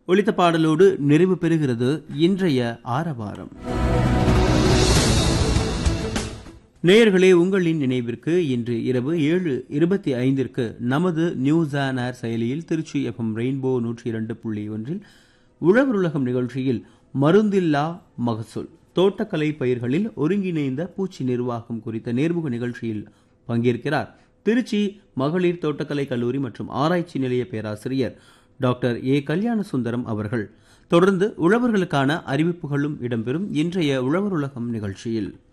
ஒலித்த பாடலோடு நிறைவு பெறுகிறது இன்றைய ஆரவாரம் நேயர்களே உங்களின் நினைவிற்கு இன்று இரவு ஏழு இருபத்தி ஐந்திற்கு நமது நியூஸ் ஆன் ஏர் செயலியில் திருச்சி எஃப்எம் ரெயின்போ நூற்றி இரண்டு புள்ளி ஒன்றில் உழவருலகம் நிகழ்ச்சியில் மருந்தில்லா மகசூல் தோட்டக்கலை பயிர்களில் ஒருங்கிணைந்த பூச்சி நிர்வாகம் குறித்த நேர்முக நிகழ்ச்சியில் பங்கேற்கிறார் திருச்சி மகளிர் தோட்டக்கலை கல்லூரி மற்றும் ஆராய்ச்சி நிலைய பேராசிரியர் டாக்டர் ஏ கல்யாண சுந்தரம் அவர்கள் தொடர்ந்து உழவர்களுக்கான அறிவிப்புகளும் இடம்பெறும் இன்றைய உழவர் உலகம் நிகழ்ச்சியில்